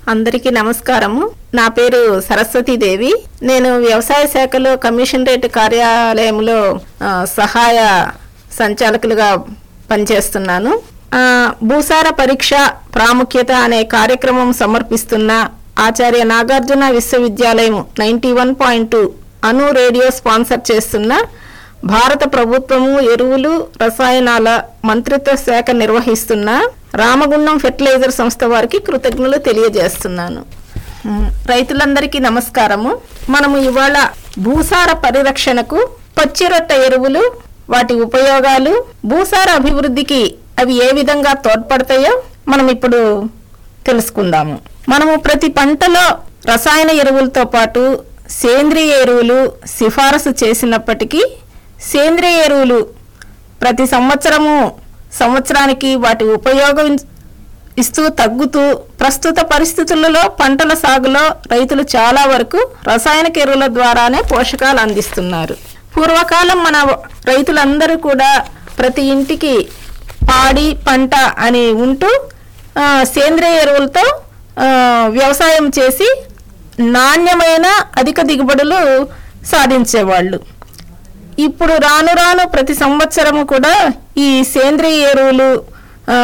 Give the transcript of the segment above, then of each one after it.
అందరికీ నమస్కారము నా పేరు సరస్వతీదేవి నేను వ్యవసాయ శాఖలో కమిషనరేట్ కార్యాలయంలో ఆ, సహాయ సంచాలకులుగా పనిచేస్తున్నాను ఆ, భూసార పరీక్ష ప్రాముఖ్యత అనే కార్యక్రమం సమర్పిస్తున్న ఆచార్య నాగార్జున విశ్వవిద్యాలయం నైంటీ వన్ పాయింట్ టూ అను రేడియో స్పాన్సర్ చేస్తున్న భారత ప్రభుత్వము ఎరువులు రసాయనాల మంత్రిత్వ శాఖ నిర్వహిస్తున్న రామగుండం ఫెర్టిలైజర్ సంస్థ వారికి కృతజ్ఞతలు తెలియజేస్తున్నాను ఉమ్, రైతులందరికీ నమస్కారము మనము ఇవాళ భూసార పరిరక్షణకు పచ్చిరొట్ట ఎరువులు వాటి ఉపయోగాలు భూసార అభివృద్ధికి అవి ఏ విధంగా తోడ్పడతాయో మనం ఇప్పుడు తెలుసుకుందాము మనము ప్రతి పంటలో రసాయన ఎరువులతో పాటు సేంద్రియ ఎరువులు సిఫారసు చేసినప్పటికీ సేంద్రియ ఎరువులు ప్రతి సంవత్సరము సంవత్సరానికి వాటి ఉపయోగం ఇస్తూ తగ్గుతూ ప్రస్తుత పరిస్థితులలో పంటల సాగులో రైతులు చాలా వరకు రసాయనిక ఎరువుల ద్వారానే పోషకాలు అందిస్తున్నారు పూర్వకాలం మన రైతులందరూ కూడా ప్రతి ఇంటికి పాడి పంట అని ఉంటూ ఆ, సేంద్రియ ఎరువులతో ఆ, వ్యవసాయం చేసి నాణ్యమైన అధిక దిగుబడులు సాధించేవాళ్ళు ఇప్పుడు రాను రాను ప్రతి సంవత్సరము కూడా ఈ సేంద్రియ ఎరువులు ఆ,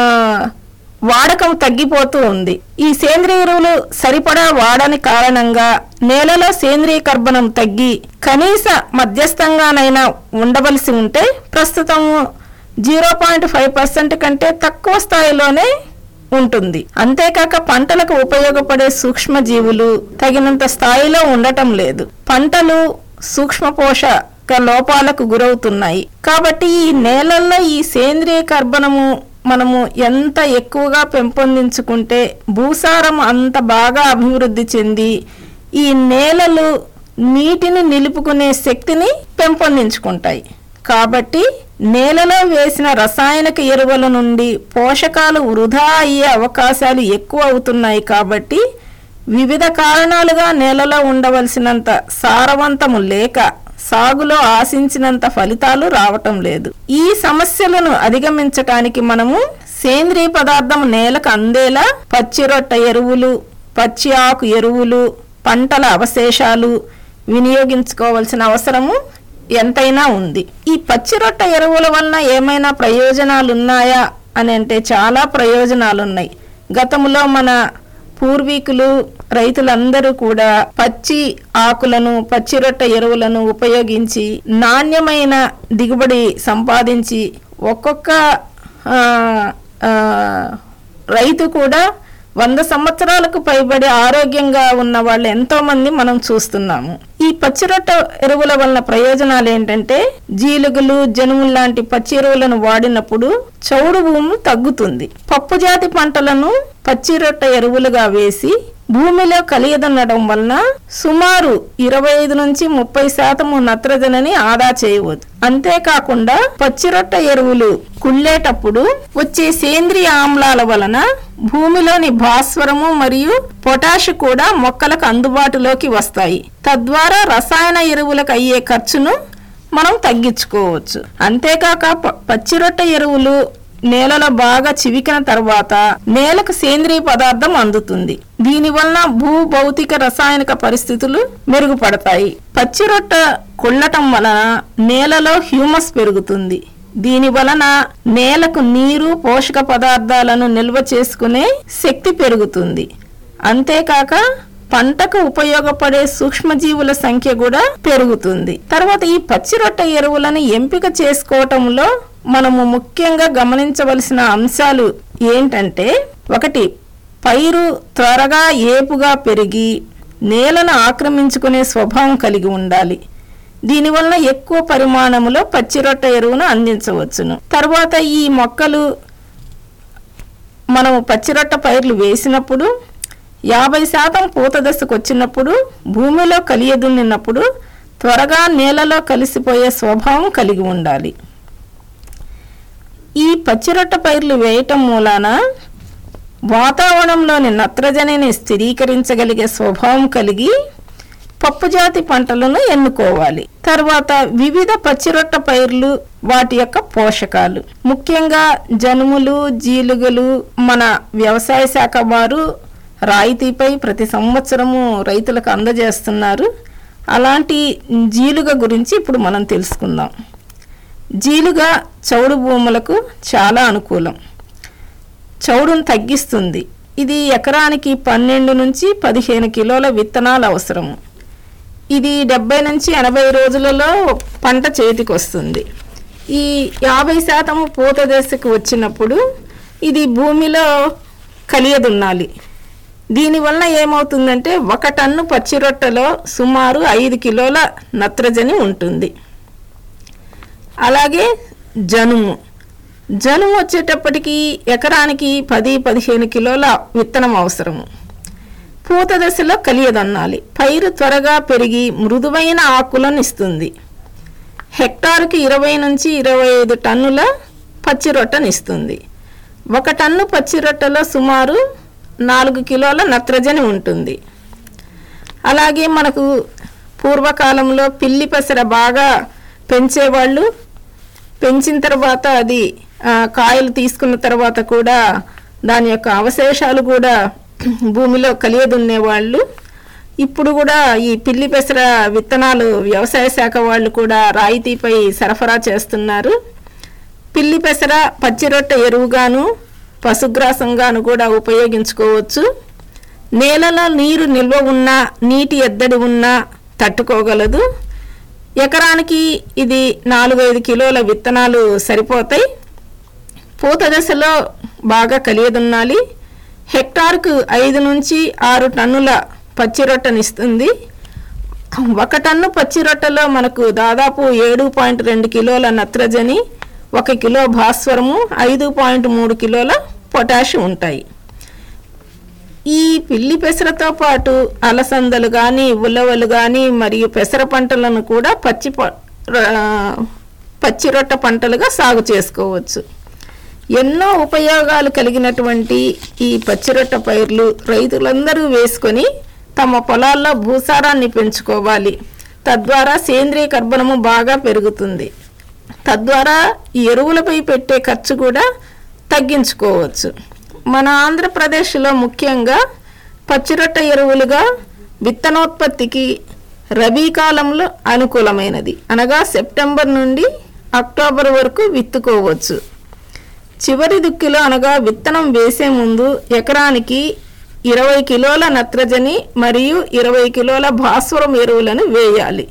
వాడకం తగ్గిపోతూ ఉంది ఈ సేంద్రియ ఎరువులు సరిపడా వాడని కారణంగా నేలలో సేంద్రియ కర్బనం తగ్గి కనీస మధ్యస్థంగానైనా ఉండవలసి ఉంటే ప్రస్తుతం జీరో పాయింట్ ఫైవ్ పర్సెంట్ కంటే తక్కువ స్థాయిలోనే ఉంటుంది అంతేకాక పంటలకు ఉపయోగపడే సూక్ష్మజీవులు తగినంత స్థాయిలో ఉండటం లేదు పంటలు సూక్ష్మ పోషక లోపాలకు గురవుతున్నాయి కాబట్టి ఈ నేలల్లో ఈ సేంద్రియ కర్బనము మనము ఎంత ఎక్కువగా పెంపొందించుకుంటే భూసారం అంత బాగా అభివృద్ధి చెంది ఈ నేలలు నీటిని నిలుపుకునే శక్తిని పెంపొందించుకుంటాయి కాబట్టి నేలలో వేసిన రసాయనిక ఎరువుల నుండి పోషకాలు వృధా అయ్యే అవకాశాలు ఎక్కువ అవుతున్నాయి కాబట్టి వివిధ కారణాలుగా నేలలో ఉండవలసినంత సారవంతము లేక సాగులో ఆశించినంత ఫలితాలు రావటం లేదు ఈ సమస్యలను అధిగమించటానికి మనము సేంద్రియ పదార్థం నేలకు అందేలా పచ్చిరొట్ట ఎరువులు పచ్చి ఆకు ఎరువులు పంటల అవశేషాలు వినియోగించుకోవాల్సిన అవసరము ఎంతైనా ఉంది ఈ పచ్చిరొట్ట ఎరువుల వలన ఏమైనా ప్రయోజనాలు ఉన్నాయా అని అంటే చాలా ప్రయోజనాలు ఉన్నాయి గతంలో మన పూర్వీకులు రైతులందరూ కూడా పచ్చి ఆకులను పచ్చి రొట్టె ఎరువులను ఉపయోగించి నాణ్యమైన దిగుబడి సంపాదించి ఒక్కొక్క ఆ, ఆ, రైతు కూడా వంద సంవత్సరాలకు పైబడి ఆరోగ్యంగా ఉన్న వాళ్ళు ఎంతో మంది మనం చూస్తున్నాము ఈ పచ్చిరొట్ట ఎరువుల వలన ప్రయోజనాలు ఏంటంటే జీలుగులు జనుములు లాంటి పచ్చి ఎరువులను వాడినప్పుడు చౌడు భూమి తగ్గుతుంది పప్పు జాతి పంటలను పచ్చిరొట్ట ఎరువులుగా వేసి భూమిలో కలియదున్నడం వలన సుమారు ఇరవై ఐదు నుంచి ముప్పై శాతము నత్రజనిని ఆదా చేయవచ్చు అంతేకాకుండా పచ్చిరొట్ట ఎరువులు కుళ్ళేటప్పుడు వచ్చే సేంద్రియ ఆమ్లాల వలన భూమిలోని భాస్వరము మరియు పొటాష్ కూడా మొక్కలకు అందుబాటులోకి వస్తాయి తద్వారా రసాయన ఎరువులకు అయ్యే ఖర్చును మనం తగ్గించుకోవచ్చు అంతేకాక ప- పచ్చిరొట్ట ఎరువులు నేలలో బాగా చివికిన తర్వాత నేలకు సేంద్రియ పదార్థం అందుతుంది దీనివలన భూ భౌతిక రసాయనిక పరిస్థితులు మెరుగుపడతాయి పచ్చిరొట్ట కుళ్ళటం వలన నేలలో హ్యూమస్ పెరుగుతుంది దీని వలన నేలకు నీరు పోషక పదార్థాలను నిల్వ చేసుకునే శక్తి పెరుగుతుంది అంతేకాక పంటకు ఉపయోగపడే సూక్ష్మజీవుల సంఖ్య కూడా పెరుగుతుంది తర్వాత ఈ పచ్చిరొట్ట ఎరువులను ఎంపిక చేసుకోవటంలో మనము ముఖ్యంగా గమనించవలసిన అంశాలు ఏంటంటే ఒకటి పైరు త్వరగా ఏపుగా పెరిగి నేలను ఆక్రమించుకునే స్వభావం కలిగి ఉండాలి దీనివల్ల ఎక్కువ పరిమాణంలో పచ్చిరొట్ట ఎరువును అందించవచ్చును తర్వాత ఈ మొక్కలు మనము పచ్చిరొట్ట పైర్లు వేసినప్పుడు యాభై శాతం పూత దశకు వచ్చినప్పుడు భూమిలో కలియదున్నినప్పుడు త్వరగా నేలలో కలిసిపోయే స్వభావం కలిగి ఉండాలి ఈ పచ్చిరొట్ట పైర్లు వేయటం మూలాన వాతావరణంలోని నత్రజనిని స్థిరీకరించగలిగే స్వభావం కలిగి పప్పుజాతి పంటలను ఎన్నుకోవాలి తర్వాత వివిధ పచ్చిరొట్ట పైర్లు వాటి యొక్క పోషకాలు ముఖ్యంగా జనుములు జీలుగలు మన వ్యవసాయ శాఖ వారు రాయితీపై ప్రతి సంవత్సరము రైతులకు అందజేస్తున్నారు అలాంటి జీలుగ గురించి ఇప్పుడు మనం తెలుసుకుందాం జీలుగ చౌడు భూములకు చాలా అనుకూలం చౌడును తగ్గిస్తుంది ఇది ఎకరానికి పన్నెండు నుంచి పదిహేను కిలోల విత్తనాలు అవసరము ఇది డెబ్బై నుంచి ఎనభై రోజులలో పంట చేతికి వస్తుంది ఈ యాభై శాతము పూత దశకు వచ్చినప్పుడు ఇది భూమిలో కలియదున్నాలి దీనివల్ల ఏమవుతుందంటే ఒక టన్ను పచ్చి రొట్టెలో సుమారు ఐదు కిలోల నత్రజని ఉంటుంది అలాగే జనుము జనుము వచ్చేటప్పటికి ఎకరానికి పది పదిహేను కిలోల విత్తనం అవసరము పూత దశలో కలియదన్నాలి పైరు త్వరగా పెరిగి మృదువైన ఆకులను ఇస్తుంది హెక్టారుకి ఇరవై నుంచి ఇరవై ఐదు టన్నుల పచ్చి రొట్టెనిస్తుంది ఒక టన్ను పచ్చి రొట్టెలో సుమారు నాలుగు కిలోల నత్రజని ఉంటుంది అలాగే మనకు పూర్వకాలంలో పిల్లి పెసర బాగా పెంచేవాళ్ళు పెంచిన తర్వాత అది ఆ, కాయలు తీసుకున్న తర్వాత కూడా దాని యొక్క అవశేషాలు కూడా భూమిలో కలియదున్నేవాళ్ళు ఇప్పుడు కూడా ఈ పిల్లి పెసర విత్తనాలు వ్యవసాయ శాఖ వాళ్ళు కూడా రాయితీపై సరఫరా చేస్తున్నారు పిల్లి పెసర పచ్చిరొట్టె ఎరువుగాను పశుగ్రాసంగాను కూడా ఉపయోగించుకోవచ్చు నేలలో నీరు నిల్వ ఉన్నా నీటి ఎద్దడి ఉన్నా తట్టుకోగలదు ఎకరానికి ఇది నాలుగైదు కిలోల విత్తనాలు సరిపోతాయి పూత దశలో బాగా కలియదున్నాలి హెక్టార్కు ఐదు నుంచి ఆరు టన్నుల పచ్చి రొట్టెనిస్తుంది ఒక టన్ను పచ్చి రొట్టెలో మనకు దాదాపు ఏడు పాయింట్ రెండు కిలోల నత్రజని ఒక కిలో భాస్వరము ఐదు పాయింట్ మూడు కిలోల పొటాషియం ఉంటాయి ఈ పిల్లి పెసరతో పాటు అలసందలు కానీ ఉలవలు కానీ మరియు పెసర పంటలను కూడా పచ్చి ప- ర- పచ్చి రొట్ట పంటలుగా సాగు చేసుకోవచ్చు ఎన్నో ఉపయోగాలు కలిగినటువంటి ఈ పచ్చిరొట్ట పైర్లు రైతులందరూ వేసుకొని తమ పొలాల్లో భూసారాన్ని పెంచుకోవాలి తద్వారా సేంద్రియ కర్బనము బాగా పెరుగుతుంది తద్వారా ఈ ఎరువులపై పెట్టే ఖర్చు కూడా తగ్గించుకోవచ్చు మన ఆంధ్రప్రదేశ్లో ముఖ్యంగా పచ్చిరొట్ట ఎరువులుగా విత్తనోత్పత్తికి రబీ కాలంలో అనుకూలమైనది అనగా సెప్టెంబర్ నుండి అక్టోబర్ వరకు విత్తుకోవచ్చు చివరి దుక్కిలో అనగా విత్తనం వేసే ముందు ఎకరానికి ఇరవై కిలోల నత్రజని మరియు ఇరవై కిలోల భాస్వరం ఎరువులను వేయాలి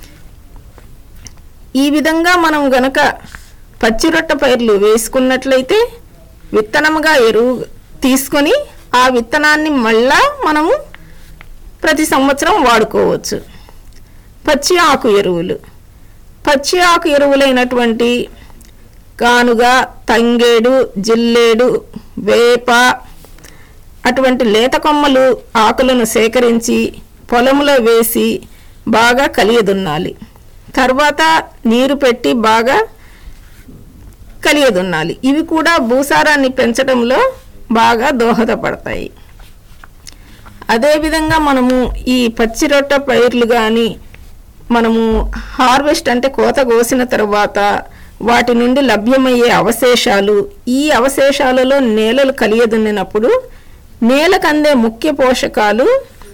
ఈ విధంగా మనం గనక పచ్చిరొట్ట పైర్లు వేసుకున్నట్లయితే విత్తనముగా ఎరువు తీసుకొని ఆ విత్తనాన్ని మళ్ళా మనము ప్రతి సంవత్సరం వాడుకోవచ్చు పచ్చి ఆకు ఎరువులు పచ్చి ఆకు ఎరువులైనటువంటి గానుగ తంగేడు జిల్లేడు వేప అటువంటి లేత కొమ్మలు ఆకులను సేకరించి పొలంలో వేసి బాగా కలియదున్నాలి తర్వాత నీరు పెట్టి బాగా కలియదున్నాలి ఇవి కూడా భూసారాన్ని పెంచడంలో బాగా దోహదపడతాయి అదేవిధంగా మనము ఈ పచ్చి రొట్ట పైర్లు కానీ మనము హార్వెస్ట్ అంటే కోత కోసిన తర్వాత వాటి నుండి లభ్యమయ్యే అవశేషాలు ఈ అవశేషాలలో నేలలు కలియదున్నినప్పుడు నేలకు అందే ముఖ్య పోషకాలు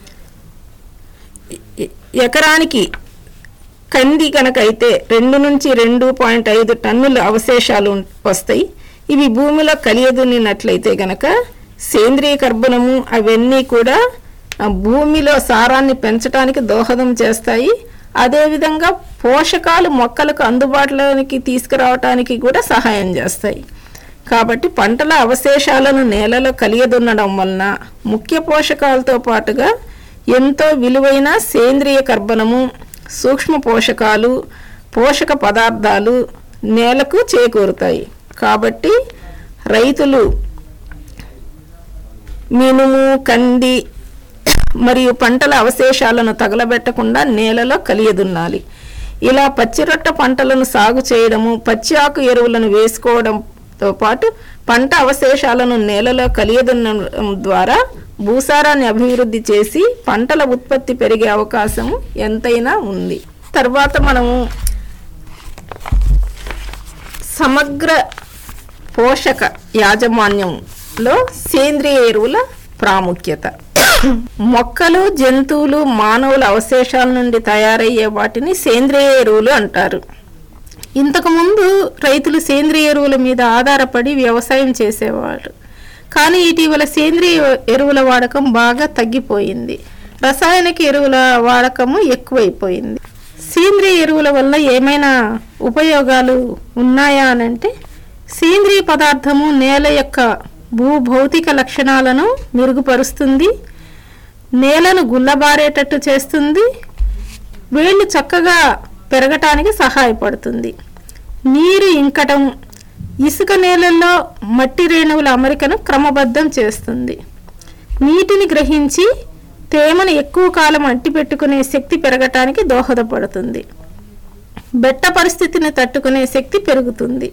ఎ- ఎకరానికి కంది కనుక అయితే రెండు నుంచి రెండు పాయింట్ ఐదు టన్నుల అవశేషాలు ఉం- వస్తాయి ఇవి భూమిలో కలియదున్నినట్లయితే గనక సేంద్రియ కర్బనము అవన్నీ కూడా ఆ, భూమిలో సారాన్ని పెంచడానికి దోహదం చేస్తాయి అదేవిధంగా పోషకాలు మొక్కలకు అందుబాటులోనికి తీసుకురావటానికి కూడా సహాయం చేస్తాయి కాబట్టి పంటల అవశేషాలను నేలలో కలియదున్నడం వలన ముఖ్య పోషకాలతో పాటుగా ఎంతో విలువైన సేంద్రియ కర్బనము సూక్ష్మ పోషకాలు పోషక పదార్థాలు నేలకు చేకూరుతాయి కాబట్టి రైతులు మినుము కంది మరియు పంటల అవశేషాలను తగలబెట్టకుండా నేలలో కలియదున్నాలి ఇలా పచ్చిరొట్ట పంటలను సాగు చేయడము పచ్చి ఆకు ఎరువులను వేసుకోవడంతో పాటు పంట అవశేషాలను నేలలో కలియదున్నడం ద్వారా భూసారాన్ని అభివృద్ధి చేసి పంటల ఉత్పత్తి పెరిగే అవకాశం ఎంతైనా ఉంది తర్వాత మనము సమగ్ర పోషక యాజమాన్యంలో సేంద్రియ ఎరువుల ప్రాముఖ్యత మొక్కలు జంతువులు మానవుల అవశేషాల నుండి తయారయ్యే వాటిని సేంద్రియ ఎరువులు అంటారు ఇంతకుముందు రైతులు సేంద్రియ ఎరువుల మీద ఆధారపడి వ్యవసాయం చేసేవారు కానీ ఇటీవల సేంద్రియ ఎరువుల వాడకం బాగా తగ్గిపోయింది రసాయనిక ఎరువుల వాడకము ఎక్కువైపోయింది సేంద్రియ ఎరువుల వల్ల ఏమైనా ఉపయోగాలు ఉన్నాయా అనంటే సేంద్రియ పదార్థము నేల యొక్క భూభౌతిక లక్షణాలను మెరుగుపరుస్తుంది నేలను గుల్లబారేటట్టు చేస్తుంది వేళ్ళు చక్కగా పెరగటానికి సహాయపడుతుంది నీరు ఇంకటం ఇసుక నేలల్లో మట్టి రేణువుల అమరికను క్రమబద్ధం చేస్తుంది నీటిని గ్రహించి తేమను ఎక్కువ కాలం అంటిపెట్టుకునే శక్తి పెరగటానికి దోహదపడుతుంది బెట్ట పరిస్థితిని తట్టుకునే శక్తి పెరుగుతుంది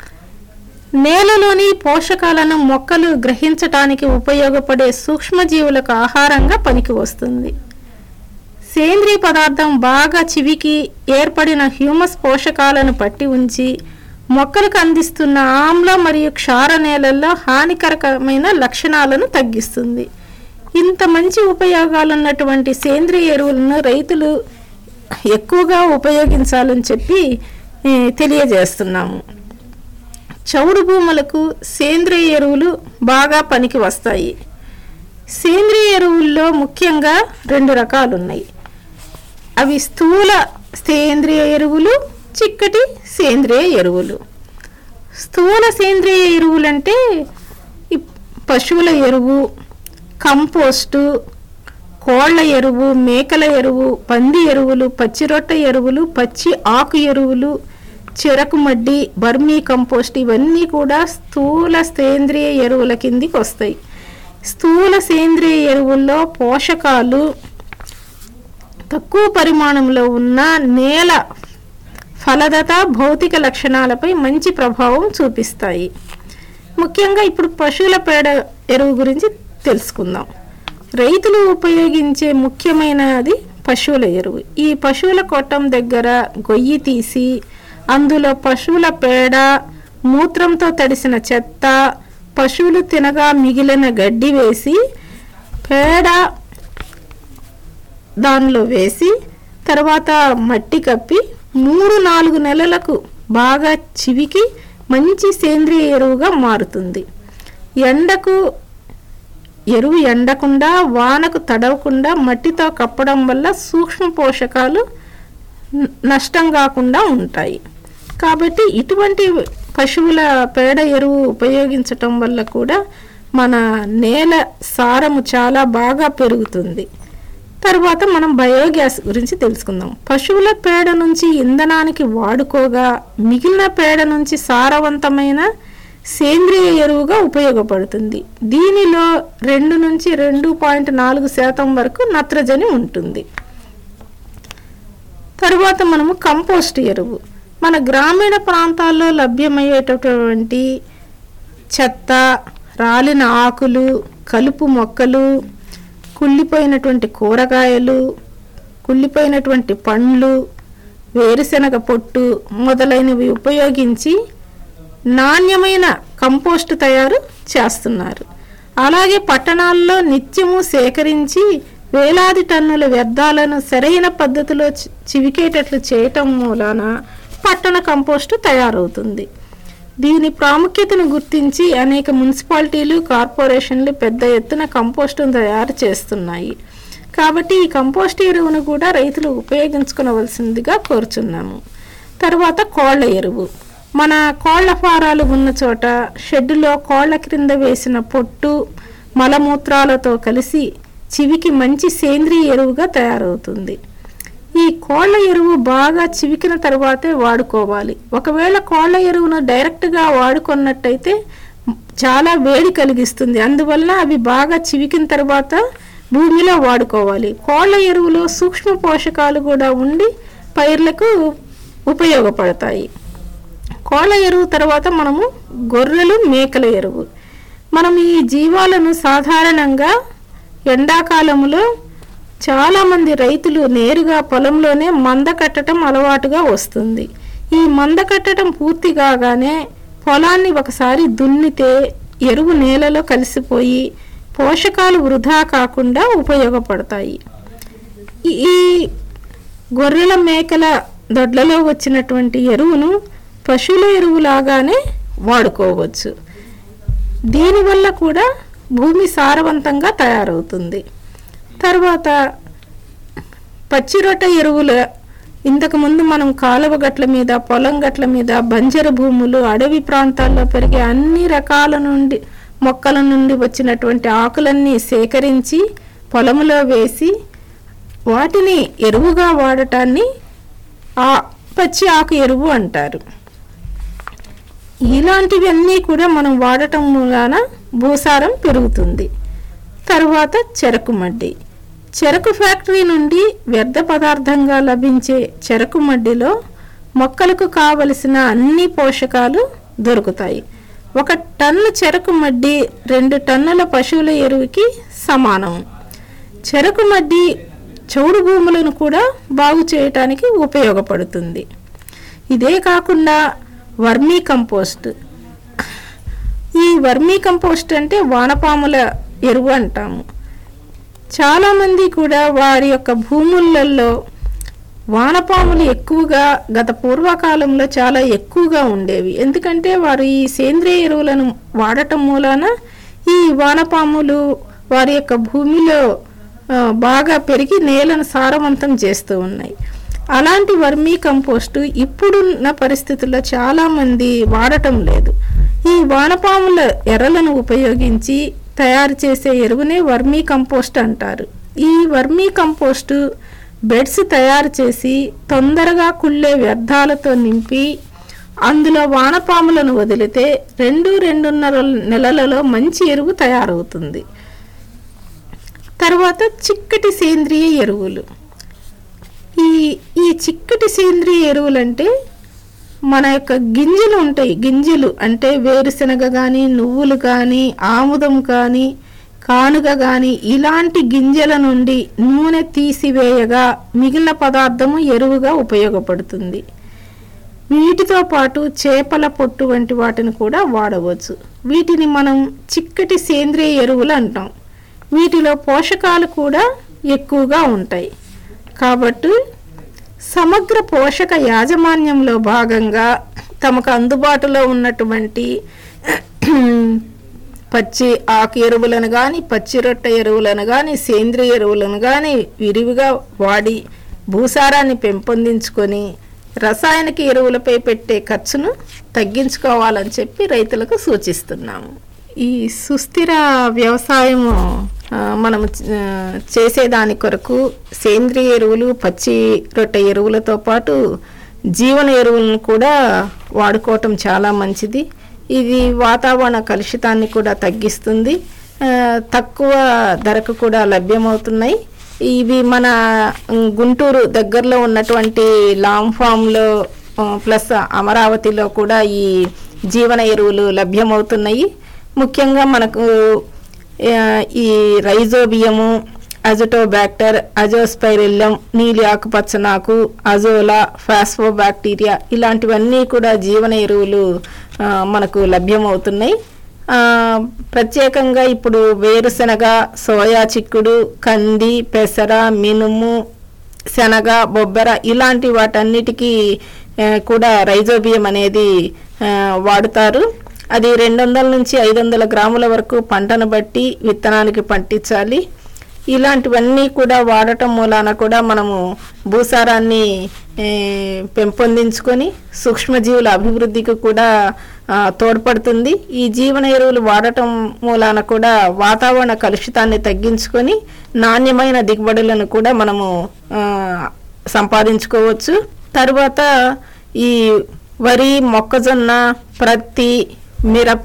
నేలలోని పోషకాలను మొక్కలు గ్రహించటానికి ఉపయోగపడే సూక్ష్మజీవులకు ఆహారంగా పనికి వస్తుంది సేంద్రియ పదార్థం బాగా చివికి ఏర్పడిన హ్యూమస్ పోషకాలను పట్టి ఉంచి మొక్కలకు అందిస్తున్న ఆమ్ల మరియు క్షార నేలల్లో హానికరకమైన లక్షణాలను తగ్గిస్తుంది ఇంత మంచి ఉపయోగాలు ఉన్నటువంటి సేంద్రియ ఎరువులను రైతులు ఎక్కువగా ఉపయోగించాలని చెప్పి ఏ, తెలియజేస్తున్నాము చౌడు భూములకు సేంద్రియ ఎరువులు బాగా పనికి వస్తాయి సేంద్రియ ఎరువుల్లో ముఖ్యంగా రెండు రకాలు ఉన్నాయి అవి స్థూల సేంద్రియ ఎరువులు చిక్కటి సేంద్రియ ఎరువులు స్థూల సేంద్రియ ఎరువులంటే ఈ పశువుల ఎరువు కంపోస్టు కోళ్ల ఎరువు మేకల ఎరువు పంది ఎరువులు పచ్చిరొట్ట ఎరువులు పచ్చి ఆకు ఎరువులు చెరకు మడ్డి బర్మీ కంపోస్ట్ ఇవన్నీ కూడా స్థూల సేంద్రియ ఎరువుల కిందికి వస్తాయి స్థూల సేంద్రియ ఎరువుల్లో పోషకాలు తక్కువ పరిమాణంలో ఉన్న నేల ఫలదత భౌతిక లక్షణాలపై మంచి ప్రభావం చూపిస్తాయి ముఖ్యంగా ఇప్పుడు పశువుల పేడ ఎరువు గురించి తెలుసుకుందాం రైతులు ఉపయోగించే ముఖ్యమైనది పశువుల ఎరువు ఈ పశువుల కొట్టం దగ్గర గొయ్యి తీసి అందులో పశువుల పేడ మూత్రంతో తడిసిన చెత్త పశువులు తినగా మిగిలిన గడ్డి వేసి పేడ దానిలో వేసి తర్వాత మట్టి కప్పి మూడు నాలుగు నెలలకు బాగా చివికి మంచి సేంద్రియ ఎరువుగా మారుతుంది ఎండకు ఎరువు ఎండకుండా వానకు తడవకుండా మట్టితో కప్పడం వల్ల సూక్ష్మ పోషకాలు న- నష్టం కాకుండా ఉంటాయి కాబట్టి ఇటువంటి పశువుల పేడ ఎరువు ఉపయోగించటం వల్ల కూడా మన నేల సారము చాలా బాగా పెరుగుతుంది తర్వాత మనం బయోగ్యాస్ గురించి తెలుసుకుందాం పశువుల పేడ నుంచి ఇంధనానికి వాడుకోగా మిగిలిన పేడ నుంచి సారవంతమైన సేంద్రియ ఎరువుగా ఉపయోగపడుతుంది దీనిలో రెండు నుంచి రెండు పాయింట్ నాలుగు శాతం వరకు నత్రజని ఉంటుంది తరువాత మనము కంపోస్ట్ ఎరువు మన గ్రామీణ ప్రాంతాల్లో లభ్యమయ్యేటటువంటి చెత్త రాలిన ఆకులు కలుపు మొక్కలు కుళ్ళిపోయినటువంటి కూరగాయలు కుళ్ళిపోయినటువంటి పండ్లు వేరుశనగ పొట్టు మొదలైనవి ఉపయోగించి నాణ్యమైన కంపోస్ట్ తయారు చేస్తున్నారు అలాగే పట్టణాల్లో నిత్యము సేకరించి వేలాది టన్నుల వ్యర్థాలను సరైన పద్ధతిలో చి- చివికేటట్లు చేయటం మూలాన పట్టణ కంపోస్టు తయారవుతుంది దీని ప్రాముఖ్యతను గుర్తించి అనేక మున్సిపాలిటీలు కార్పొరేషన్లు పెద్ద ఎత్తున కంపోస్టును తయారు చేస్తున్నాయి కాబట్టి ఈ కంపోస్ట్ ఎరువును కూడా రైతులు ఉపయోగించుకోవలసిందిగా కోరుచున్నాము తర్వాత కోళ్ల ఎరువు మన కోళ్ల ఫారాలు ఉన్న చోట షెడ్డులో కోళ్ల క్రింద వేసిన పొట్టు మలమూత్రాలతో కలిసి చివికి మంచి సేంద్రియ ఎరువుగా తయారవుతుంది ఈ కోళ్ల ఎరువు బాగా చివికిన తర్వాతే వాడుకోవాలి ఒకవేళ కోళ్ల ఎరువును డైరెక్ట్గా వాడుకున్నట్టయితే చాలా వేడి కలిగిస్తుంది అందువల్ల అవి బాగా చివికిన తర్వాత భూమిలో వాడుకోవాలి కోళ్ల ఎరువులో సూక్ష్మ పోషకాలు కూడా ఉండి పైర్లకు ఉపయోగపడతాయి కోళ్ళ ఎరువు తర్వాత మనము గొర్రెలు మేకల ఎరువు మనం ఈ జీవాలను సాధారణంగా ఎండాకాలంలో చాలామంది రైతులు నేరుగా పొలంలోనే మంద కట్టడం అలవాటుగా వస్తుంది ఈ మంద కట్టడం పూర్తి కాగానే పొలాన్ని ఒకసారి దున్నితే ఎరువు నేలలో కలిసిపోయి పోషకాలు వృధా కాకుండా ఉపయోగపడతాయి ఈ గొర్రెల మేకల దొడ్లలో వచ్చినటువంటి ఎరువును పశువుల ఎరువులాగానే వాడుకోవచ్చు దీనివల్ల కూడా భూమి సారవంతంగా తయారవుతుంది తర్వాత పచ్చిరొట్ట ఎరువుల ఇంతకుముందు మనం కాలువ గట్ల మీద పొలం గట్ల మీద బంజరు భూములు అడవి ప్రాంతాల్లో పెరిగే అన్ని రకాల నుండి మొక్కల నుండి వచ్చినటువంటి ఆకులన్నీ సేకరించి పొలంలో వేసి వాటిని ఎరువుగా వాడటాన్ని ఆ పచ్చి ఆకు ఎరువు అంటారు ఇలాంటివన్నీ కూడా మనం వాడటం మూలాన భూసారం పెరుగుతుంది తరువాత చెరకు మడ్డి చెరకు ఫ్యాక్టరీ నుండి వ్యర్థ పదార్థంగా లభించే చెరకు మడ్డిలో మొక్కలకు కావలసిన అన్ని పోషకాలు దొరుకుతాయి ఒక టన్ను చెరకు మడ్డి రెండు టన్నుల పశువుల ఎరువుకి సమానం చెరకు మడ్డి చౌడు భూములను కూడా బాగు చేయటానికి ఉపయోగపడుతుంది ఇదే కాకుండా వర్మీ కంపోస్ట్ ఈ వర్మీ కంపోస్ట్ అంటే వానపాముల ఎరువు అంటాము చాలామంది కూడా వారి యొక్క భూములలో వానపాములు ఎక్కువగా గత పూర్వకాలంలో చాలా ఎక్కువగా ఉండేవి ఎందుకంటే వారు ఈ సేంద్రియ ఎరువులను వాడటం మూలాన ఈ వానపాములు వారి యొక్క భూమిలో ఆ, బాగా పెరిగి నేలను సారవంతం చేస్తూ ఉన్నాయి అలాంటి వర్మీ కంపోస్టు ఇప్పుడున్న పరిస్థితుల్లో చాలామంది వాడటం లేదు ఈ వానపాముల ఎర్రలను ఉపయోగించి తయారు చేసే ఎరువునే వర్మీ కంపోస్ట్ అంటారు ఈ వర్మీ కంపోస్టు బెడ్స్ తయారు చేసి తొందరగా కుళ్ళే వ్యర్థాలతో నింపి అందులో వానపాములను వదిలితే రెండు రెండున్నర నెలలలో మంచి ఎరువు తయారవుతుంది తర్వాత చిక్కటి సేంద్రియ ఎరువులు ఈ ఈ చిక్కటి సేంద్రియ ఎరువులు అంటే మన యొక్క గింజలు ఉంటాయి గింజలు అంటే వేరుశనగ కానీ నువ్వులు కానీ ఆముదం కానీ కానుగ కానీ ఇలాంటి గింజల నుండి నూనె తీసివేయగా మిగిలిన పదార్థము ఎరువుగా ఉపయోగపడుతుంది వీటితో పాటు చేపల పొట్టు వంటి వాటిని కూడా వాడవచ్చు వీటిని మనం చిక్కటి సేంద్రియ ఎరువులు అంటాం వీటిలో పోషకాలు కూడా ఎక్కువగా ఉంటాయి కాబట్టి సమగ్ర పోషక యాజమాన్యంలో భాగంగా తమకు అందుబాటులో ఉన్నటువంటి పచ్చి ఆకు ఎరువులను కానీ పచ్చి రొట్టె ఎరువులను కానీ సేంద్రియ ఎరువులను కానీ విరివిగా వాడి భూసారాన్ని పెంపొందించుకొని రసాయనిక ఎరువులపై పెట్టే ఖర్చును తగ్గించుకోవాలని చెప్పి రైతులకు సూచిస్తున్నాము ఈ సుస్థిర వ్యవసాయము ఆ, మనం ఆ, చేసేదాని కొరకు సేంద్రియ ఎరువులు పచ్చి రొట్టె ఎరువులతో పాటు జీవన ఎరువులను కూడా వాడుకోవటం చాలా మంచిది ఇది వాతావరణ కలుషితాన్ని కూడా తగ్గిస్తుంది ఆ, తక్కువ ధరకు కూడా లభ్యమవుతున్నాయి ఇవి మన ఉమ్, గుంటూరు దగ్గరలో ఉన్నటువంటి లాంగ్ ఫామ్లో ఆ, ప్లస్ అమరావతిలో కూడా ఈ జీవన ఎరువులు లభ్యమవుతున్నాయి ముఖ్యంగా మనకు ఆ, ఈ రైజోబియము అజటోబ్యాక్టర్ అజోస్పైరిల్లం నీలి ఆకుపచ్చనాకు అజోలా ఫాస్ఫోబాక్టీరియా ఇలాంటివన్నీ కూడా జీవన ఎరువులు ఆ, మనకు లభ్యమవుతున్నాయి ఆ, ప్రత్యేకంగా ఇప్పుడు వేరుశనగ సోయా చిక్కుడు కంది పెసర మినుము శనగ బొబ్బర ఇలాంటి వాటన్నిటికీ ఆ, కూడా రైజోబియం అనేది ఆ, వాడుతారు అది రెండు వందల నుంచి ఐదు వందల గ్రాముల వరకు పంటను బట్టి విత్తనానికి పండించాలి ఇలాంటివన్నీ కూడా వాడటం మూలాన కూడా మనము భూసారాన్ని ఏ, పెంపొందించుకొని సూక్ష్మజీవుల అభివృద్ధికి కూడా ఆ, తోడ్పడుతుంది ఈ జీవన ఎరువులు వాడటం మూలాన కూడా వాతావరణ కలుషితాన్ని తగ్గించుకొని నాణ్యమైన దిగుబడులను కూడా మనము ఆ, సంపాదించుకోవచ్చు తర్వాత ఈ వరి మొక్కజొన్న ప్రత్తి మిరప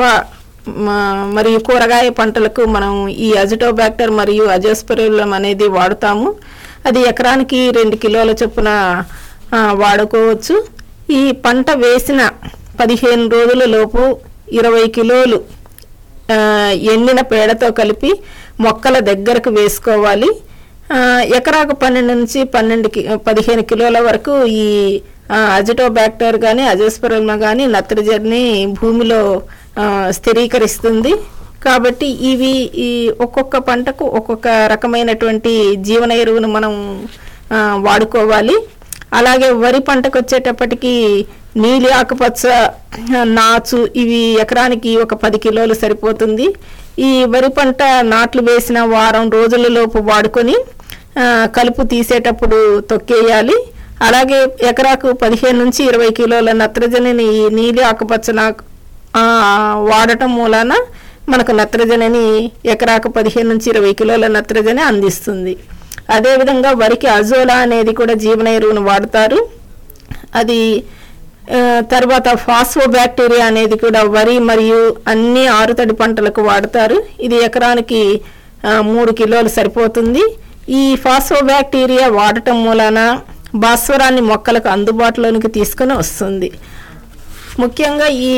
మ- మరియు కూరగాయ పంటలకు మనం ఈ అజిటోబ్యాక్టర్ మరియు అజోస్పెరులం అనేది వాడుతాము అది ఎకరానికి రెండు కిలోల చొప్పున ఆ, వాడుకోవచ్చు ఈ పంట వేసిన పదిహేను రోజుల లోపు ఇరవై కిలోలు ఆ, ఎండిన పేడతో కలిపి మొక్కల దగ్గరకు వేసుకోవాలి ఆ, ఎకరాకు పన్నెండు నుంచి పన్నెండు కి పదిహేను కిలోల వరకు ఈ అజిటోబ్యాక్టర్ కానీ అజోస్పరమ కానీ నత్రజని భూమిలో ఆ, స్థిరీకరిస్తుంది కాబట్టి ఇవి ఈ ఒక్కొక్క పంటకు ఒక్కొక్క రకమైనటువంటి జీవన ఎరువును మనం ఆ, వాడుకోవాలి అలాగే వరి పంటకు వచ్చేటప్పటికి నీలి ఆకుపచ్చ ఆ, నాచు ఇవి ఎకరానికి ఒక పది కిలోలు సరిపోతుంది ఈ వరి పంట నాట్లు వేసిన వారం రోజుల లోపు వాడుకొని ఆ, కలుపు తీసేటప్పుడు తొక్కేయాలి అలాగే ఎకరాకు పదిహేను నుంచి ఇరవై కిలోల నత్రజనిని ఈ నీలి ఆకుపచ్చ నాకు ఆ, వాడటం మూలాన మనకు నత్రజనిని ఎకరాకు పదిహేను నుంచి ఇరవై కిలోల నత్రజని అందిస్తుంది అదేవిధంగా వరికి అజోలా అనేది కూడా జీవన ఎరువును వాడతారు అది ఆ, తర్వాత ఫాస్ఫో బ్యాక్టీరియా అనేది కూడా వరి మరియు అన్ని ఆరుతడి పంటలకు వాడతారు ఇది ఎకరానికి ఆ, మూడు కిలోలు సరిపోతుంది ఈ ఫాస్ఫో బ్యాక్టీరియా వాడటం మూలాన భాస్వరాన్ని మొక్కలకు అందుబాటులోనికి తీసుకొని వస్తుంది ముఖ్యంగా ఈ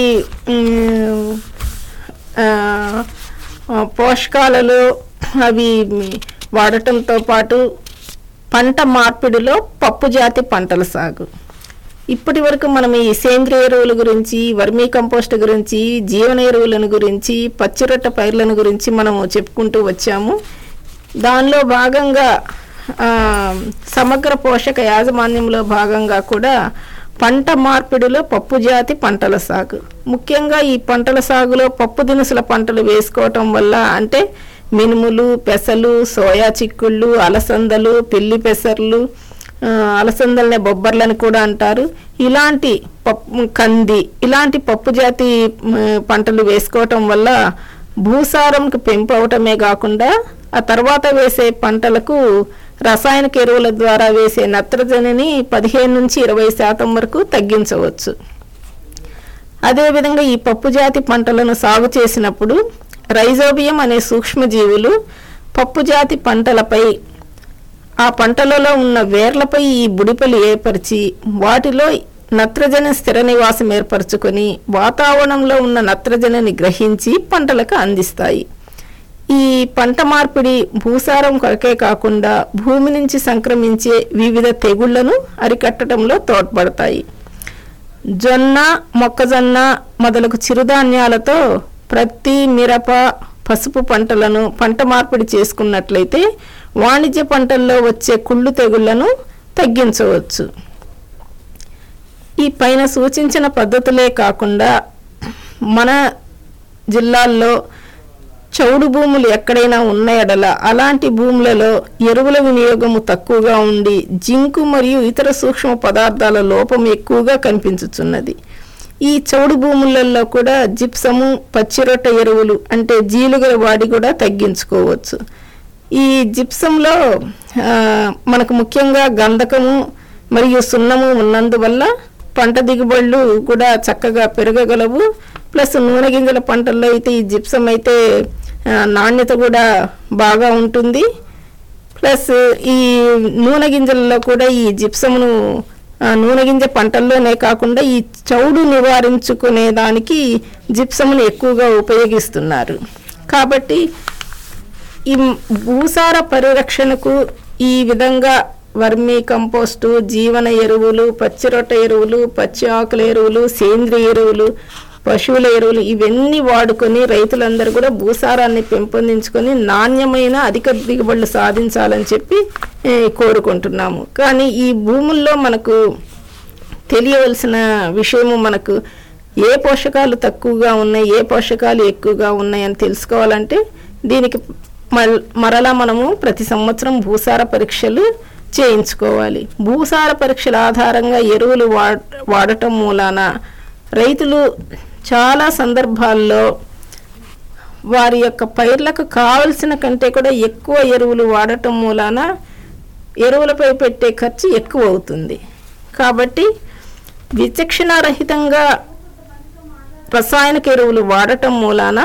మ్, ఆ, ఆ, పోషకాలలో అవి వాడటంతో పాటు పంట మార్పిడిలో పప్పు జాతి పంటల సాగు ఇప్పటి వరకు మనం ఈ సేంద్రియ ఎరువుల గురించి వర్మీ కంపోస్ట్ గురించి జీవన ఎరువులను గురించి పచ్చిరొట్ట పైర్లను గురించి మనము చెప్పుకుంటూ వచ్చాము దానిలో భాగంగా ఆ, సమగ్ర పోషక యాజమాన్యంలో భాగంగా కూడా పంట మార్పిడిలో పప్పు జాతి పంటల సాగు ముఖ్యంగా ఈ పంటల సాగులో పప్పు దినుసుల పంటలు వేసుకోవటం వల్ల అంటే మినుములు పెసలు సోయా చిక్కుళ్ళు అలసందలు పెళ్లి పెసర్లు ఆ, అలసందలనే బొబ్బర్లని కూడా అంటారు ఇలాంటి పప్పు కంది ఇలాంటి పప్పు జాతి మ్, పంటలు వేసుకోవటం వల్ల భూసారంకి పెంపు అవటమే కాకుండా ఆ తర్వాత వేసే పంటలకు రసాయనిక ఎరువుల ద్వారా వేసే నత్రజనిని పదిహేను నుంచి ఇరవై శాతం వరకు తగ్గించవచ్చు అదేవిధంగా ఈ పప్పు జాతి పంటలను సాగు చేసినప్పుడు రైజోబియం అనే సూక్ష్మజీవులు పప్పు జాతి పంటలపై ఆ పంటలలో ఉన్న వేర్లపై ఈ బుడిపలు ఏర్పరిచి వాటిలో నత్రజని స్థిర నివాసం ఏర్పరచుకొని వాతావరణంలో ఉన్న నత్రజనిని గ్రహించి పంటలకు అందిస్తాయి ఈ పంట మార్పిడి భూసారం కొరకే కాకుండా భూమి నుంచి సంక్రమించే వివిధ తెగుళ్లను అరికట్టడంలో తోడ్పడతాయి జొన్న మొక్కజొన్న మొదలగు చిరుధాన్యాలతో ప్రత్తి మిరప పసుపు పంటలను పంట మార్పిడి చేసుకున్నట్లయితే వాణిజ్య పంటల్లో వచ్చే కుళ్ళు తెగుళ్లను తగ్గించవచ్చు ఈ పైన సూచించిన పద్ధతులే కాకుండా మన జిల్లాల్లో చౌడు భూములు ఎక్కడైనా ఉన్న ఎడల అలాంటి భూములలో ఎరువుల వినియోగము తక్కువగా ఉండి జింకు మరియు ఇతర సూక్ష్మ పదార్థాల లోపం ఎక్కువగా కనిపించుచున్నది ఈ చౌడు భూములలో కూడా జిప్సము పచ్చిరొట్ట ఎరువులు అంటే జీలుగల వాడి కూడా తగ్గించుకోవచ్చు ఈ జిప్సంలో ఆ, మనకు ముఖ్యంగా గంధకము మరియు సున్నము ఉన్నందువల్ల పంట దిగుబడులు కూడా చక్కగా పెరగగలవు ప్లస్ నూనె గింజల పంటల్లో అయితే ఈ జిప్సం అయితే ఆ, నాణ్యత కూడా బాగా ఉంటుంది ప్లస్ ఈ నూనె గింజలలో కూడా ఈ జిప్సమును ఆ, నూనె గింజ పంటల్లోనే కాకుండా ఈ చౌడు నివారించుకునే దానికి జిప్సమును ఎక్కువగా ఉపయోగిస్తున్నారు కాబట్టి ఈ భూసార పరిరక్షణకు ఈ విధంగా వర్మీ కంపోస్టు జీవన ఎరువులు పచ్చిరొట్ట ఎరువులు పచ్చి ఆకుల ఎరువులు సేంద్రియ ఎరువులు పశువుల ఎరువులు ఇవన్నీ వాడుకొని రైతులందరూ కూడా భూసారాన్ని పెంపొందించుకొని నాణ్యమైన అధిక దిగుబడులు సాధించాలని చెప్పి ఏ, కోరుకుంటున్నాము కానీ ఈ భూముల్లో మనకు తెలియవలసిన విషయము మనకు ఏ పోషకాలు తక్కువగా ఉన్నాయి ఏ పోషకాలు ఎక్కువగా ఉన్నాయని తెలుసుకోవాలంటే దీనికి మల్- మరలా మనము ప్రతి సంవత్సరం భూసార పరీక్షలు చేయించుకోవాలి భూసార పరీక్షల ఆధారంగా ఎరువులు వా వాడటం మూలాన రైతులు చాలా సందర్భాల్లో వారి యొక్క పైర్లకు కావలసిన కంటే కూడా ఎక్కువ ఎరువులు వాడటం మూలాన ఎరువులపై పెట్టే ఖర్చు ఎక్కువ అవుతుంది కాబట్టి విచక్షణారహితంగా రసాయనిక ఎరువులు వాడటం మూలాన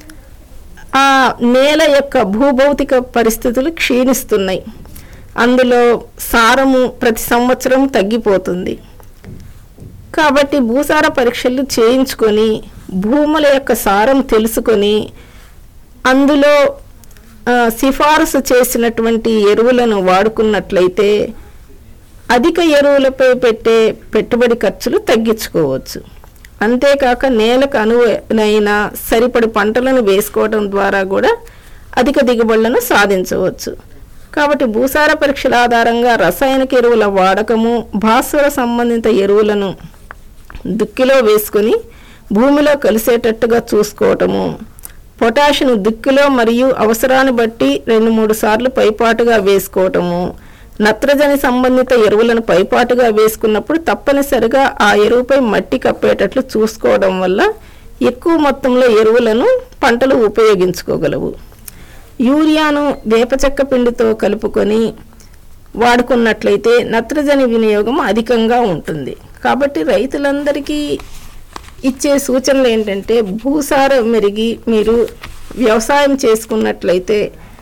ఆ నేల యొక్క భూభౌతిక పరిస్థితులు క్షీణిస్తున్నాయి అందులో సారము ప్రతి సంవత్సరం తగ్గిపోతుంది కాబట్టి భూసార పరీక్షలు చేయించుకొని భూముల యొక్క సారం తెలుసుకొని అందులో ఆ, సిఫారసు చేసినటువంటి ఎరువులను వాడుకున్నట్లయితే అధిక ఎరువులపై పెట్టే పెట్టుబడి ఖర్చులు తగ్గించుకోవచ్చు అంతేకాక నేలకు అనువైన సరిపడి పంటలను వేసుకోవడం ద్వారా కూడా అధిక దిగుబడులను సాధించవచ్చు కాబట్టి భూసార పరీక్షల ఆధారంగా రసాయనిక ఎరువుల వాడకము భాస్వర సంబంధిత ఎరువులను దుక్కిలో వేసుకొని భూమిలో కలిసేటట్టుగా చూసుకోవటము పొటాషియం దుక్కిలో మరియు అవసరాన్ని బట్టి రెండు మూడు సార్లు పైపాటుగా వేసుకోవటము నత్రజని సంబంధిత ఎరువులను పైపాటుగా వేసుకున్నప్పుడు తప్పనిసరిగా ఆ ఎరువుపై మట్టి కప్పేటట్లు చూసుకోవడం వల్ల ఎక్కువ మొత్తంలో ఎరువులను పంటలు ఉపయోగించుకోగలవు యూరియాను వేపచెక్క పిండితో కలుపుకొని వాడుకున్నట్లయితే నత్రజని వినియోగం అధికంగా ఉంటుంది కాబట్టి రైతులందరికీ ఇచ్చే సూచనలు ఏంటంటే భూసారం మెరిగి మీరు వ్యవసాయం చేసుకున్నట్లయితే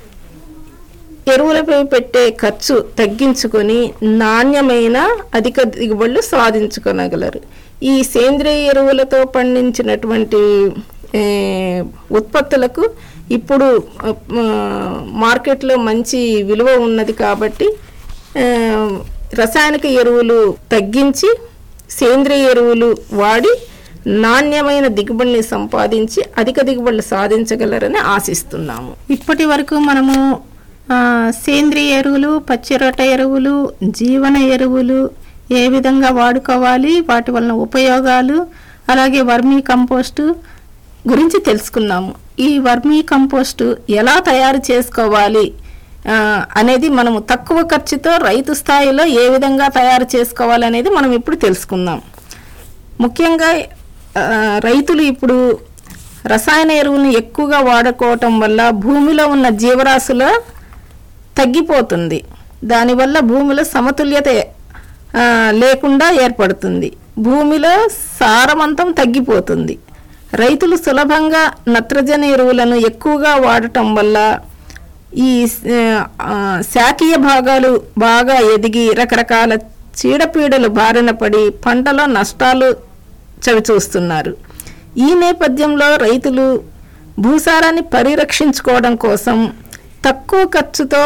ఎరువులపై పెట్టే ఖర్చు తగ్గించుకొని నాణ్యమైన అధిక దిగుబడులు సాధించుకోనగలరు ఈ సేంద్రియ ఎరువులతో పండించినటువంటి ఏ, ఉత్పత్తులకు ఇప్పుడు ఆ, మార్కెట్లో మంచి విలువ ఉన్నది కాబట్టి ఆ, రసాయనిక ఎరువులు తగ్గించి సేంద్రియ ఎరువులు వాడి నాణ్యమైన దిగుబడిని సంపాదించి అధిక దిగుబడులు సాధించగలరని ఆశిస్తున్నాము ఇప్పటి వరకు మనము ఆ, సేంద్రియ ఎరువులు పచ్చిరొట్ట ఎరువులు జీవన ఎరువులు ఏ విధంగా వాడుకోవాలి వాటి వలన ఉపయోగాలు అలాగే వర్మీ కంపోస్టు గురించి తెలుసుకున్నాము ఈ వర్మీ కంపోస్టు ఎలా తయారు చేసుకోవాలి ఆ, అనేది మనము తక్కువ ఖర్చుతో రైతు స్థాయిలో ఏ విధంగా తయారు చేసుకోవాలి అనేది మనం ఇప్పుడు తెలుసుకుందాం ముఖ్యంగా ఆ, రైతులు ఇప్పుడు రసాయన ఎరువులను ఎక్కువగా వాడుకోవటం వల్ల భూమిలో ఉన్న జీవరాశుల తగ్గిపోతుంది దానివల్ల భూమిలో సమతుల్యత ఆ, లేకుండా ఏర్పడుతుంది భూమిలో సారవంతం తగ్గిపోతుంది రైతులు సులభంగా నత్రజని ఎరువులను ఎక్కువగా వాడటం వల్ల ఈ ఆ, శాఖీయ భాగాలు బాగా ఎదిగి రకరకాల చీడపీడలు బారిన పడి పంటలో నష్టాలు చవిచూస్తున్నారు ఈ నేపథ్యంలో రైతులు భూసారాన్ని పరిరక్షించుకోవడం కోసం తక్కువ ఖర్చుతో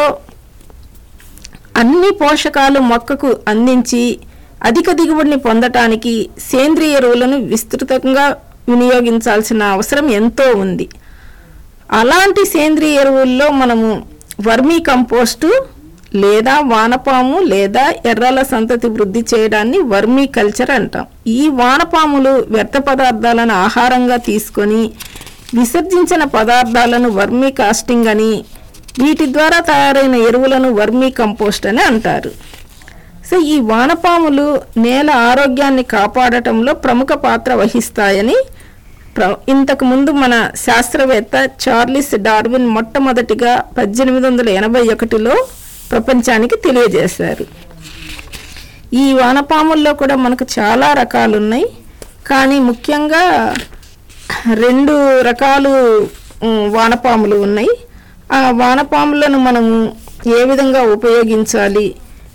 అన్ని పోషకాలు మొక్కకు అందించి అధిక దిగుబడిని పొందటానికి సేంద్రియ ఎరువులను విస్తృతంగా వినియోగించాల్సిన అవసరం ఎంతో ఉంది అలాంటి సేంద్రియ ఎరువుల్లో మనము వర్మీ కంపోస్టు లేదా వానపాము లేదా ఎర్రల సంతతి వృద్ధి చేయడాన్ని వర్మీ కల్చర్ అంటాం ఈ వానపాములు వ్యర్థ పదార్థాలను ఆహారంగా తీసుకొని విసర్జించిన పదార్థాలను వర్మీ కాస్టింగ్ అని వీటి ద్వారా తయారైన ఎరువులను వర్మీ కంపోస్ట్ అని అంటారు సో ఈ వానపాములు నేల ఆరోగ్యాన్ని కాపాడటంలో ప్రముఖ పాత్ర వహిస్తాయని ప్ర ఇంతకు ముందు మన శాస్త్రవేత్త చార్లిస్ డార్విన్ మొట్టమొదటిగా పద్దెనిమిది వందల ఎనభై ఒకటిలో ప్రపంచానికి తెలియజేశారు ఈ వానపాముల్లో కూడా మనకు చాలా రకాలు ఉన్నాయి కానీ ముఖ్యంగా రెండు రకాలు ఉమ్, వానపాములు ఉన్నాయి ఆ వానపాములను మనము ఏ విధంగా ఉపయోగించాలి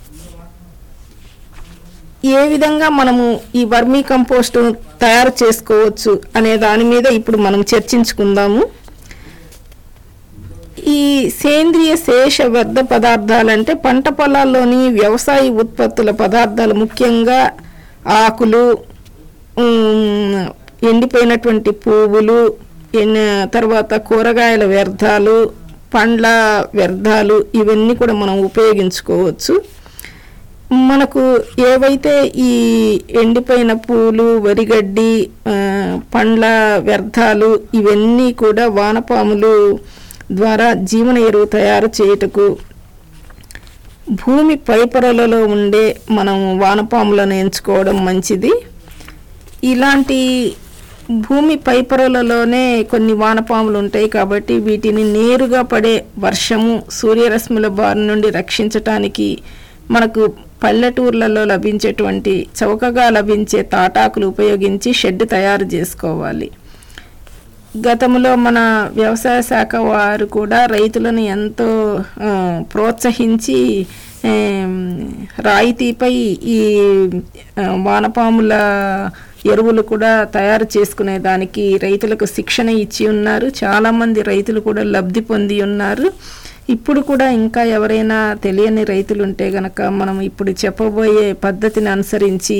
ఏ విధంగా మనము ఈ వర్మీ కంపోస్ట్ తయారు చేసుకోవచ్చు అనే దాని మీద ఇప్పుడు మనం చర్చించుకుందాము ఈ సేంద్రియ శేష వ్యర్థ పదార్థాలంటే పంట పొలాల్లోని వ్యవసాయ ఉత్పత్తుల పదార్థాలు ముఖ్యంగా ఆకులు ఉమ్, ఎండిపోయినటువంటి పువ్వులు ఎన్ తర్వాత కూరగాయల వ్యర్థాలు పండ్ల వ్యర్థాలు ఇవన్నీ కూడా మనం ఉపయోగించుకోవచ్చు మనకు ఏవైతే ఈ ఎండిపోయిన పూలు వరిగడ్డి ఆ, పండ్ల వ్యర్థాలు ఇవన్నీ కూడా వానపాములు ద్వారా జీవన ఎరువు తయారు చేయుటకు భూమి పైపొరలలో ఉండే మనం వానపాములను ఎంచుకోవడం మంచిది ఇలాంటి భూమి పైపొరలలోనే కొన్ని వానపాములు ఉంటాయి కాబట్టి వీటిని నేరుగా పడే వర్షము సూర్యరశ్మిల బారి నుండి రక్షించటానికి మనకు పల్లెటూర్లలో లభించేటువంటి చౌకగా లభించే తాటాకులు ఉపయోగించి షెడ్ తయారు చేసుకోవాలి గతంలో మన వ్యవసాయ శాఖ వారు కూడా రైతులను ఎంతో ఆ, ప్రోత్సహించి ఏం, రాయితీపై ఈ ఆ, వానపాముల ఎరువులు కూడా తయారు చేసుకునే దానికి రైతులకు శిక్షణ ఇచ్చి ఉన్నారు చాలామంది రైతులు కూడా లబ్ధి పొంది ఉన్నారు ఇప్పుడు కూడా ఇంకా ఎవరైనా తెలియని రైతులు ఉంటే గనక మనం ఇప్పుడు చెప్పబోయే పద్ధతిని అనుసరించి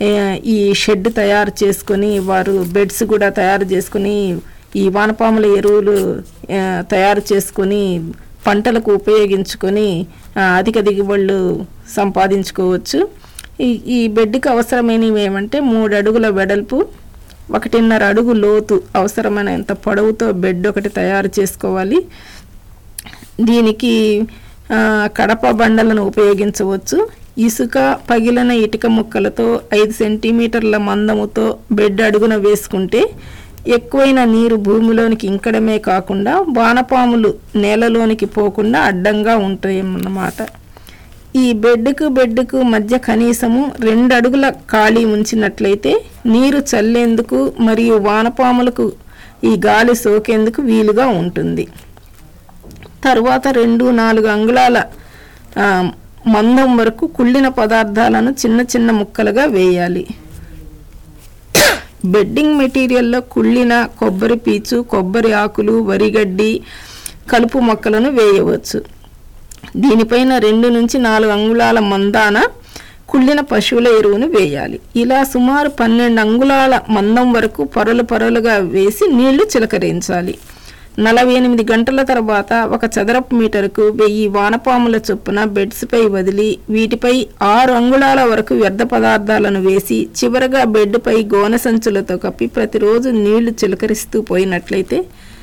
ఏ, ఈ షెడ్ తయారు చేసుకొని వారు బెడ్స్ కూడా తయారు చేసుకొని ఈ వానపాముల ఎరువులు ఆ, తయారు చేసుకొని పంటలకు ఉపయోగించుకొని ఆ, అధిక దిగుబడులు సంపాదించుకోవచ్చు ఈ ఈ బెడ్కి అవసరమైనవి ఏమంటే మూడు అడుగుల వెడల్పు ఒకటిన్నర అడుగు లోతు అవసరమైనంత పొడవుతో బెడ్ ఒకటి తయారు చేసుకోవాలి దీనికి ఆ, కడప బండలను ఉపయోగించవచ్చు ఇసుక పగిలిన ఇటుక ముక్కలతో ఐదు సెంటీమీటర్ల మందముతో బెడ్ అడుగున వేసుకుంటే ఎక్కువైన నీరు భూమిలోనికి ఇంకడమే కాకుండా వానపాములు నేలలోనికి పోకుండా అడ్డంగా ఉంటాయన్నమాట ఈ బెడ్కు బెడ్కు మధ్య కనీసము రెండు అడుగుల ఖాళీ ఉంచినట్లయితే నీరు చల్లేందుకు మరియు వానపాములకు ఈ గాలి సోకేందుకు వీలుగా ఉంటుంది తరువాత రెండు నాలుగు అంగుళాల ఆ, మందం వరకు కుళ్ళిన పదార్థాలను చిన్న చిన్న ముక్కలుగా వేయాలి బెడ్డింగ్ మెటీరియల్లో కుళ్ళిన కొబ్బరి పీచు కొబ్బరి ఆకులు వరిగడ్డి కలుపు మొక్కలను వేయవచ్చు దీనిపైన రెండు నుంచి నాలుగు అంగుళాల మందాన కుళ్ళిన పశువుల ఎరువును వేయాలి ఇలా సుమారు పన్నెండు అంగుళాల మందం వరకు పొరలు పొరలుగా వేసి నీళ్లు చిలకరించాలి నలభై ఎనిమిది గంటల తర్వాత ఒక చదరపు మీటరుకు వెయ్యి వానపాముల చొప్పున బెడ్స్పై వదిలి వీటిపై ఆరు అంగుళాల వరకు వ్యర్థ పదార్థాలను వేసి చివరగా బెడ్పై గోనె సంచులతో కప్పి ప్రతిరోజు నీళ్లు చిలకరిస్తూ పోయినట్లయితే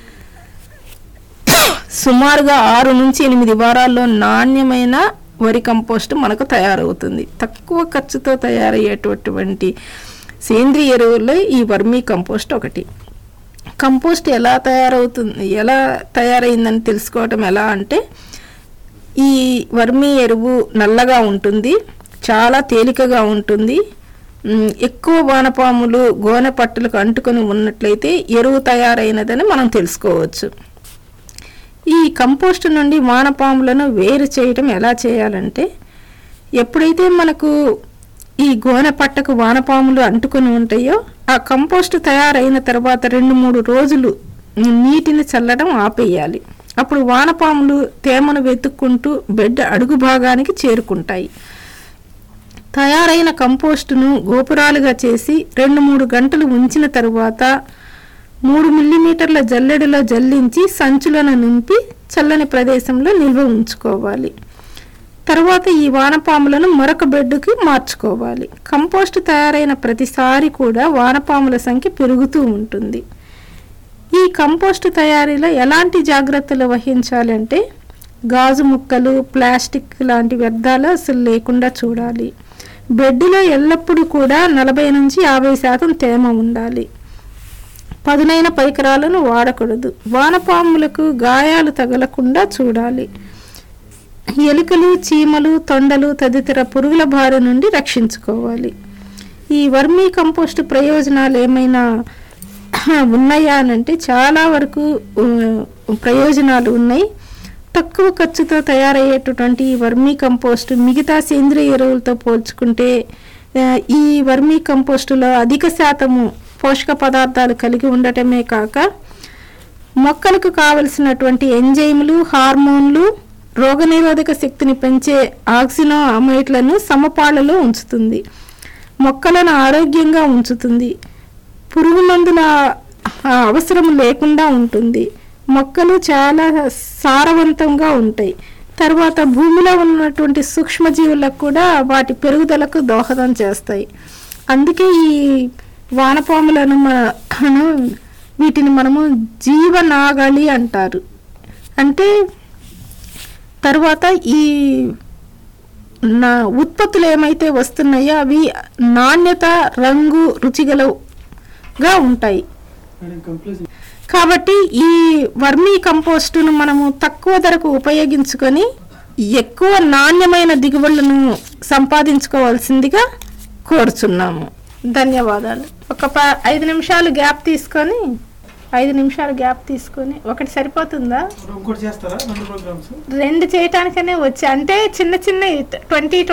సుమారుగా ఆరు నుంచి ఎనిమిది వారాల్లో నాణ్యమైన వరి కంపోస్ట్ మనకు తయారవుతుంది తక్కువ ఖర్చుతో తయారయ్యేటటువంటి సేంద్రియ ఎరువుల్లో ఈ వర్మీ కంపోస్ట్ ఒకటి కంపోస్ట్ ఎలా తయారవుతుంది ఎలా తయారైందని తెలుసుకోవటం ఎలా అంటే ఈ వర్మీ ఎరువు నల్లగా ఉంటుంది చాలా తేలికగా ఉంటుంది మ్, ఎక్కువ వానపాములు గోనె పట్టులకు అంటుకొని ఉన్నట్లయితే ఎరువు తయారైనదని మనం తెలుసుకోవచ్చు ఈ కంపోస్ట్ నుండి వానపాములను వేరు చేయటం ఎలా చేయాలంటే ఎప్పుడైతే మనకు ఈ గోనె పట్టకు వానపాములు అంటుకొని ఉంటాయో ఆ కంపోస్ట్ తయారైన తర్వాత రెండు మూడు రోజులు నీటిని చల్లడం ఆపేయాలి అప్పుడు వానపాములు తేమను వెతుక్కుంటూ బెడ్ అడుగు భాగానికి చేరుకుంటాయి తయారైన కంపోస్టును గోపురాలుగా చేసి రెండు మూడు గంటలు ఉంచిన తరువాత మూడు మిల్లీమీటర్ల జల్లెడలో జల్లించి సంచులను నింపి చల్లని ప్రదేశంలో నిల్వ ఉంచుకోవాలి తర్వాత ఈ వానపాములను మరొక బెడ్డుకి మార్చుకోవాలి కంపోస్ట్ తయారైన ప్రతిసారి కూడా వానపాముల సంఖ్య పెరుగుతూ ఉంటుంది ఈ కంపోస్ట్ తయారీలో ఎలాంటి జాగ్రత్తలు వహించాలి అంటే గాజు ముక్కలు ప్లాస్టిక్ లాంటి వ్యర్థాలు అసలు లేకుండా చూడాలి బెడ్లో ఎల్లప్పుడూ కూడా నలభై నుంచి యాభై శాతం తేమ ఉండాలి పదునైన పరికరాలను వాడకూడదు వానపాములకు గాయాలు తగలకుండా చూడాలి ఎలుకలు చీమలు తొండలు తదితర పురుగుల బారి నుండి రక్షించుకోవాలి ఈ వర్మీ కంపోస్ట్ ప్రయోజనాలు ఏమైనా ఉన్నాయా అని అంటే చాలా వరకు ఆ, ప్రయోజనాలు ఉన్నాయి తక్కువ ఖర్చుతో తయారయ్యేటటువంటి ఈ వర్మీ కంపోస్ట్ మిగతా సేంద్రియ ఎరువులతో పోల్చుకుంటే ఆ, ఈ వర్మీ కంపోస్టులో అధిక శాతము పోషక పదార్థాలు కలిగి ఉండటమే కాక మొక్కలకు కావలసినటువంటి ఎంజైములు హార్మోన్లు రోగనిరోధక శక్తిని పెంచే ఆక్సినో అమైట్లను సమపాళ్లలో ఉంచుతుంది మొక్కలను ఆరోగ్యంగా ఉంచుతుంది పురుగు మందుల ఆ, అవసరం లేకుండా ఉంటుంది మొక్కలు చాలా సారవంతంగా ఉంటాయి తర్వాత భూమిలో ఉన్నటువంటి సూక్ష్మజీవులకు కూడా వాటి పెరుగుదలకు దోహదం చేస్తాయి అందుకే ఈ వానపాములను మన వీటిని మనము జీవనాగళి అంటారు అంటే తర్వాత ఈ నా ఉత్పత్తులు ఏమైతే వస్తున్నాయో అవి నాణ్యత రంగు రుచిగలగా ఉంటాయి కాబట్టి ఈ వర్మీ కంపోస్టును మనము తక్కువ ధరకు ఉపయోగించుకొని ఎక్కువ నాణ్యమైన దిగుబడులను సంపాదించుకోవాల్సిందిగా కోరుచున్నాము ధన్యవాదాలు ఒక ప ఐదు నిమిషాలు గ్యాప్ తీసుకొని ఐదు నిమిషాలు గ్యాప్ తీసుకొని ఒకటి సరిపోతుందా ఇంకోటి చేస్తారా రెండు ప్రోగ్రామ్స్ రెండు చేయటానికనే వచ్చి అంటే చిన్న చిన్న ట్వంటీ